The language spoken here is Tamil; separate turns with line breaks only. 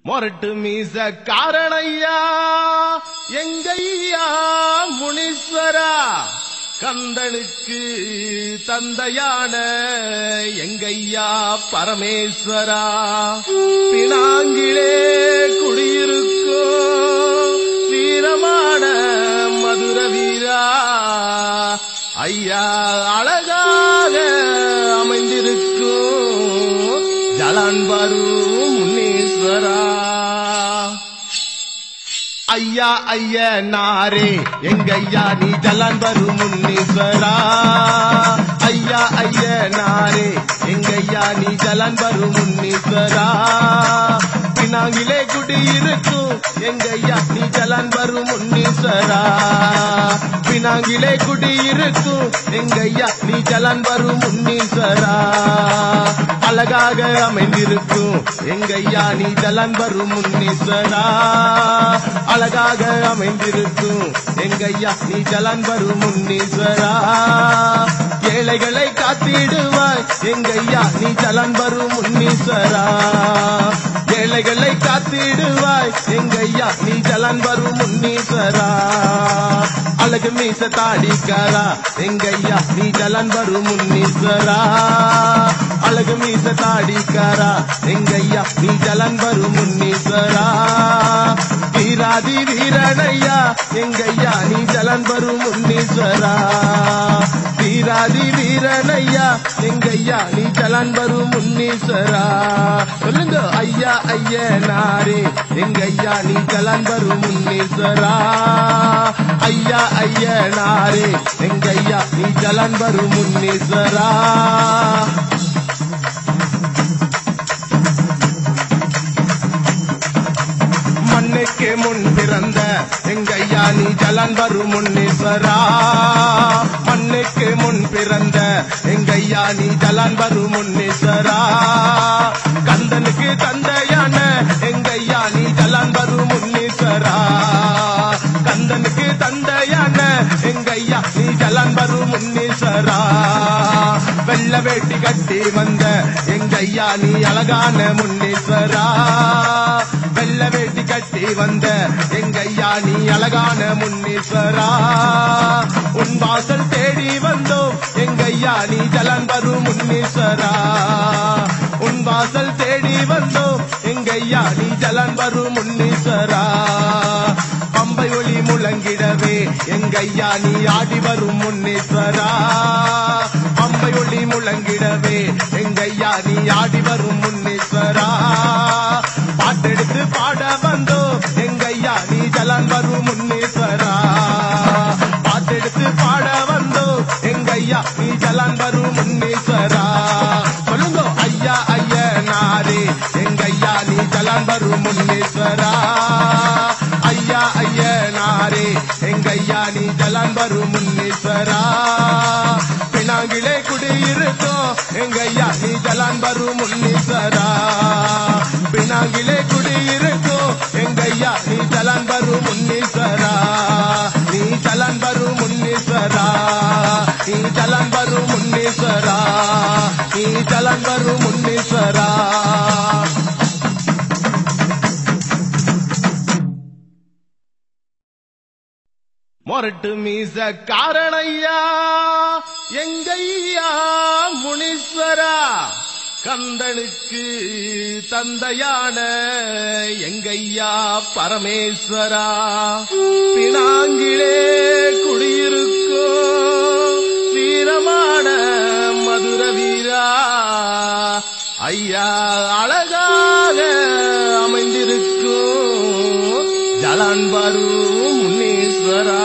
மொரட்டு மீச காரணையா எங்கையா முனீஸ்வரா கந்தனுக்கு தந்தையான எங்கையா பரமேஸ்வரா பினாங்கிலே குடியிருக்கும் வீரமான மதுர வீரா ஐயா அழகாக அமைந்திருக்கும் ஜலான்பரு முனீஸ்வரா ஐயா ஐயா நாரே எங்கய்யா நீ ஜலான் வரும் முன்னீஸ்வரா ஐயா ஐயா நாரே எங்கய்யா நீ ஜலான் வரும் முன்னீஸ்வரா பினாங்கிலே குடியிருக்கும் எங்கய்யா நீ ஜலான் வரும் முன்னீஸ்வரா பினாங்கிலே குடியிருக்கும் எங்கய்யா நீ ஜலான் வரும் முன்னீஸ்வரா அழகாக அமைந்திருக்கும் எங்கய்யா நீ ஜலன் வரும் முன்னீஸ்வரா அழகாக அமைந்திருக்கும் எங்கய்யா நீ ஜலன் வரும் முன்னீஸ்வரா ஏழைகளை காத்திடுவாய் எங்கய்யா நீ ஜலன் வரும் முன்னீஸ்வரா ஏழைகளை காத்திடுவாய் எங்கய்யா நீ ஜலன் வரும் முன்னீஸ்வரா அழகு மீச தாடிக்காரா எங்கய்யா நீ ஜலன் வரும் முன்னீஸ்வரா அழகு மீச தாடிக்காரா எங்கய்யா நீ ஜலன் வரும் முன்னீஸ்வரா வீராதி வீரனையா எங்கய்யா நீ ஜலன் வரும் முன்னீஸ்வரா வீராதி வீரனையா எங்கய்யா நீ ஜலன் வரும் முன்னீஸ்வரா சொல்லுங்க ஐயா ஐயா நாரே எங்கய்யா நீ ஜலன் வரும் முன்னீஸ்வரா ஐயா ஐயா நாரே எங்கய்யா நீ ஜலன் வரும் முன்னீஸ்வரா மண்ணுக்கு முன் பிறந்த எங்கையா நீ ஜலன் வரும் முன்னீஸ்வரா மண்ணுக்கு முன் பிறந்த எங்கையா நீ ஜலன் வரும் முன்னீஸ்வரா கந்தனுக்கு தந்தையான எங்கையா நீ ஜலன் வரும் முன்னீஸ்வரா கந்தனுக்கு தந்தையான எங்கையா நீ ஜலன் வரும் முன்னீஸ்வரா வெள்ள வேட்டி கட்டி வந்த எங்கையா நீ அழகான முன்னீஸ்வரா வெள்ள வேட்டி கட்டி வந்த எங்கையா நீ அழகான முன்னீஸ்வரா உன் வாசல் தேடி வந்தோம் எங்கையா நீ ஜலன் வரும் முன்னீஸ்வரா உன் வாசல் தேடி வந்தோம் எங்கையா நீ ஜலன் வரும் முன்னீஸ்வரா பம்பை ஒளி முழங்கிடவே எங்கையா நீ ஆடி வரும் முன்னீஸ்வரா பம்பை ஒளி முழங்கிடவே எங்கையா நீ ஆடி வரும் முன்னீஸ்வரா பாட்டெடுத்து பாட வந்தோ எங்கையா நீ ஜலன் வரும் முன்னீஸ்வரா பாட்டெடுத்து பாட வந்தோ எங்கையா நீ ஜலன் வரும் முன்னீஸ்வரா சொல்லுங்க ஐயா ஐயா நாரே எங்கையா நீ ஜலன் வரும் முன்னீஸ்வரா ஐயா ஐயா நாரே எங்கையா நீ ஜலன் வரும் முன்னீஸ்வரா பினாங்கிலே குடியிருக்கோம் எங்கையா நீ ஜலான் வரும் முன்னீஸ்வரா பினாங்கிலே குடியிருக்கோம் எங்கையா நீ ஜலான் வரும் முன்னீஸ்வரா நீ ஜலான் வரும் முன்னீஸ்வரா நீ ஜலான் வரும் முன்னீஸ்வரா நீ ஜலான் வரும் முன்னீஸ்வரா மொரட்டு மீச காரணையா எங்கையா முனீஸ்வரா கந்தனுக்கு தந்தையான எங்கையா பரமேஸ்வரா பினாங்கிலே குடியிருக்கும் வீரமான மதுர வீரா ஐயா அழகாக அமைந்திருக்கும் ஜலான் வரும் முன்னீஸ்வரா